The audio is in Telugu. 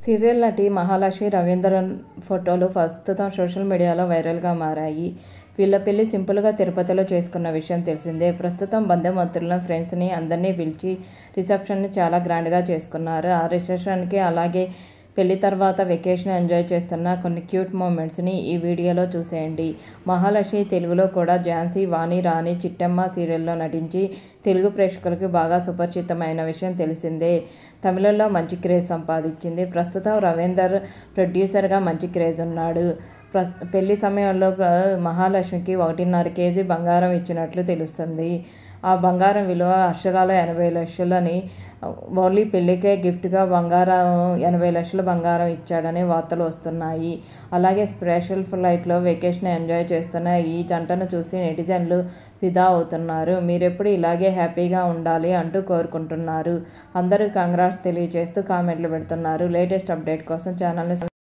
సీరియల్ నటి మహాలక్ష్మి రవీంద్రన్ ఫోటోలు ప్రస్తుతం సోషల్ మీడియాలో వైరల్గా మారాయి వీళ్ళ పెళ్లి సింపుల్గా తిరుపతిలో చేసుకున్న విషయం తెలిసిందే ప్రస్తుతం బంధుమిత్రులను ఫ్రెండ్స్ని అందరినీ పిలిచి రిసెప్షన్ని చాలా గ్రాండ్గా చేసుకున్నారు ఆ రిసెప్షన్కి అలాగే పెళ్లి తర్వాత వెకేషన్ ఎంజాయ్ చేస్తున్న కొన్ని క్యూట్ మూమెంట్స్ని ఈ వీడియోలో చూసేయండి మహాలక్ష్మి తెలుగులో కూడా ఝాన్సీ వాణి రాణి చిట్టమ్మ సీరియల్లో నటించి తెలుగు ప్రేక్షకులకు బాగా సుపరిచితమైన విషయం తెలిసిందే తమిళంలో మంచి క్రేజ్ సంపాదించింది ప్రస్తుతం రవీందర్ ప్రొడ్యూసర్గా మంచి క్రేజ్ ఉన్నాడు ప్రస్ పెళ్లి సమయంలో మహాలక్ష్మికి ఒకటిన్నర కేజీ బంగారం ఇచ్చినట్లు తెలుస్తుంది ఆ బంగారం విలువ అక్షరాల ఎనభై లక్షలని ఓన్లీ పెళ్లికే గిఫ్ట్గా బంగారం ఎనభై లక్షల బంగారం ఇచ్చాడని వార్తలు వస్తున్నాయి అలాగే స్పెషల్ ఫ్లైట్లో వెకేషన్ ఎంజాయ్ చేస్తున్న ఈ జంటను చూసి నెటిజన్లు ఫిదా అవుతున్నారు మీరెప్పుడు ఇలాగే హ్యాపీగా ఉండాలి అంటూ కోరుకుంటున్నారు అందరూ కంగ్రాట్స్ తెలియజేస్తూ కామెంట్లు పెడుతున్నారు లేటెస్ట్ అప్డేట్ కోసం ఛానల్ని